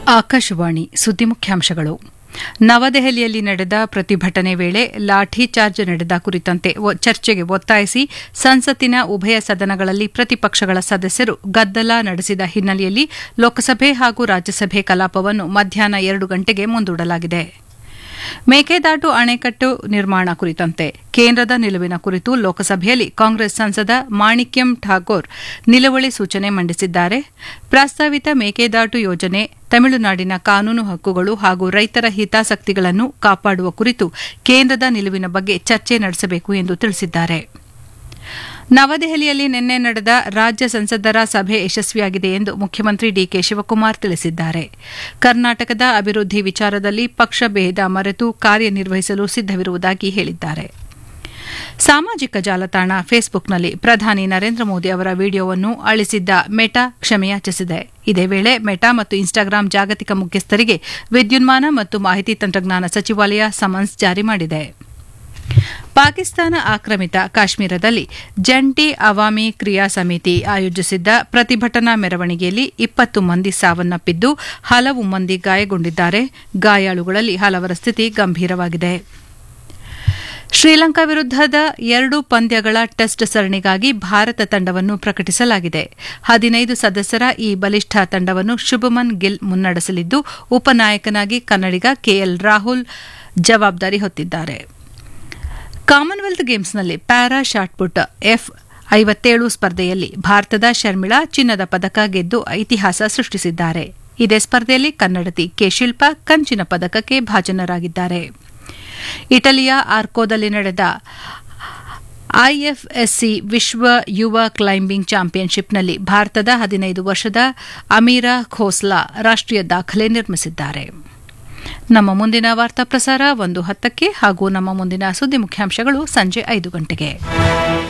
ಆಕಾಶವಾಣಿ ಸುದ್ದಿ ಮುಖ್ಯಾಂಶಗಳು ನವದೆಹಲಿಯಲ್ಲಿ ನಡೆದ ಪ್ರತಿಭಟನೆ ವೇಳೆ ಲಾಠಿ ಚಾರ್ಜ್ ನಡೆದ ಕುರಿತಂತೆ ಚರ್ಚೆಗೆ ಒತ್ತಾಯಿಸಿ ಸಂಸತ್ತಿನ ಉಭಯ ಸದನಗಳಲ್ಲಿ ಪ್ರತಿಪಕ್ಷಗಳ ಸದಸ್ಯರು ಗದ್ದಲ ನಡೆಸಿದ ಹಿನ್ನೆಲೆಯಲ್ಲಿ ಲೋಕಸಭೆ ಹಾಗೂ ರಾಜ್ಯಸಭೆ ಕಲಾಪವನ್ನು ಮಧ್ಯಾಹ್ನ ಎರಡು ಗಂಟೆಗೆ ಮುಂದೂಡಲಾಗಿದೆ ಮೇಕೆದಾಟು ಅಣೆಕಟ್ಟು ನಿರ್ಮಾಣ ಕುರಿತಂತೆ ಕೇಂದ್ರದ ನಿಲುವಿನ ಕುರಿತು ಲೋಕಸಭೆಯಲ್ಲಿ ಕಾಂಗ್ರೆಸ್ ಸಂಸದ ಮಾಣಿಕ್ಯಂ ಠಾಕೋರ್ ನಿಲುವಳಿ ಸೂಚನೆ ಮಂಡಿಸಿದ್ದಾರೆ ಪ್ರಸ್ತಾವಿತ ಮೇಕೆದಾಟು ಯೋಜನೆ ತಮಿಳುನಾಡಿನ ಕಾನೂನು ಹಕ್ಕುಗಳು ಹಾಗೂ ರೈತರ ಹಿತಾಸಕ್ತಿಗಳನ್ನು ಕಾಪಾಡುವ ಕುರಿತು ಕೇಂದ್ರದ ನಿಲುವಿನ ಬಗ್ಗೆ ಚರ್ಚೆ ನಡೆಸಬೇಕು ಎಂದು ತಿಳಿಸಿದ್ದಾರೆ ನವದೆಹಲಿಯಲ್ಲಿ ನಿನ್ನೆ ನಡೆದ ರಾಜ್ಯ ಸಂಸದರ ಸಭೆ ಯಶಸ್ವಿಯಾಗಿದೆ ಎಂದು ಮುಖ್ಯಮಂತ್ರಿ ಡಿಕೆ ಶಿವಕುಮಾರ್ ತಿಳಿಸಿದ್ದಾರೆ ಕರ್ನಾಟಕದ ಅಭಿವೃದ್ಧಿ ವಿಚಾರದಲ್ಲಿ ಪಕ್ಷ ಭೇದ ಮರೆತು ಕಾರ್ಯನಿರ್ವಹಿಸಲು ಸಿದ್ದವಿರುವುದಾಗಿ ಹೇಳಿದ್ದಾರೆ ಸಾಮಾಜಿಕ ಜಾಲತಾಣ ಫೇಸ್ಬುಕ್ನಲ್ಲಿ ಪ್ರಧಾನಿ ನರೇಂದ್ರ ಮೋದಿ ಅವರ ವಿಡಿಯೋವನ್ನು ಅಳಿಸಿದ್ದ ಮೆಟಾ ಕ್ಷಮೆಯಾಚಿಸಿದೆ ಇದೇ ವೇಳೆ ಮೆಟಾ ಮತ್ತು ಇನ್ಸ್ಟಾಗ್ರಾಂ ಜಾಗತಿಕ ಮುಖ್ಯಸ್ಥರಿಗೆ ವಿದ್ಯುನ್ಮಾನ ಮತ್ತು ಮಾಹಿತಿ ತಂತ್ರಜ್ಞಾನ ಸಚಿವಾಲಯ ಸಮನ್ಸ್ ಜಾರಿ ಮಾಡಿದೆ ಪಾಕಿಸ್ತಾನ ಆಕ್ರಮಿತ ಕಾಶ್ಮೀರದಲ್ಲಿ ಜಂಟಿ ಅವಾಮಿ ಕ್ರಿಯಾ ಸಮಿತಿ ಆಯೋಜಿಸಿದ್ದ ಪ್ರತಿಭಟನಾ ಮೆರವಣಿಗೆಯಲ್ಲಿ ಇಪ್ಪತ್ತು ಮಂದಿ ಸಾವನ್ನಪ್ಪಿದ್ದು ಹಲವು ಮಂದಿ ಗಾಯಗೊಂಡಿದ್ದಾರೆ ಗಾಯಾಳುಗಳಲ್ಲಿ ಹಲವರ ಸ್ಥಿತಿ ಗಂಭೀರವಾಗಿದೆ ಶ್ರೀಲಂಕಾ ವಿರುದ್ದದ ಎರಡು ಪಂದ್ಯಗಳ ಟೆಸ್ಟ್ ಸರಣಿಗಾಗಿ ಭಾರತ ತಂಡವನ್ನು ಪ್ರಕಟಿಸಲಾಗಿದೆ ಹದಿನೈದು ಸದಸ್ಯರ ಈ ಬಲಿಷ್ಠ ತಂಡವನ್ನು ಶುಭಮನ್ ಗಿಲ್ ಮುನ್ನಡೆಸಲಿದ್ದು ಉಪನಾಯಕನಾಗಿ ಕನ್ನಡಿಗ ಕೆಎಲ್ ರಾಹುಲ್ ಜವಾಬ್ದಾರಿ ಹೊತ್ತಿದ್ದಾರೆ ಕಾಮನ್ವೆಲ್ತ್ ಗೇಮ್ಸ್ನಲ್ಲಿ ಪ್ಯಾರಾ ಶಾಟ್ಪುಟ್ ಎಫ್ ಐವತ್ತೇಳು ಸ್ಪರ್ಧೆಯಲ್ಲಿ ಭಾರತದ ಶರ್ಮಿಳಾ ಚಿನ್ನದ ಪದಕ ಗೆದ್ದು ಇತಿಹಾಸ ಸೃಷ್ಟಿಸಿದ್ದಾರೆ ಇದೇ ಸ್ಪರ್ಧೆಯಲ್ಲಿ ಕನ್ನಡತಿ ಕೆ ಶಿಲ್ಪಾ ಕಂಚಿನ ಪದಕಕ್ಕೆ ಭಾಜನರಾಗಿದ್ದಾರೆ ಇಟಲಿಯ ಆರ್ಕೋದಲ್ಲಿ ನಡೆದ ಐಎಫ್ಎಸ್ಸಿ ವಿಶ್ವ ಯುವ ಕ್ಲೈಂಬಿಂಗ್ ಚಾಂಪಿಯನ್ಶಿಪ್ನಲ್ಲಿ ಭಾರತದ ಹದಿನೈದು ವರ್ಷದ ಅಮೀರಾ ಖೋಸ್ಲಾ ರಾಷ್ಟೀಯ ದಾಖಲೆ ನಿರ್ಮಿಸಿದ್ದಾರೆ ನಮ್ಮ ಮುಂದಿನ ವಾರ್ತಾ ಪ್ರಸಾರ ಒಂದು ಹತ್ತಕ್ಕೆ ಹಾಗೂ ನಮ್ಮ ಮುಂದಿನ ಸುದ್ದಿ ಮುಖ್ಯಾಂಶಗಳು ಸಂಜೆ ಐದು ಗಂಟೆಗೆ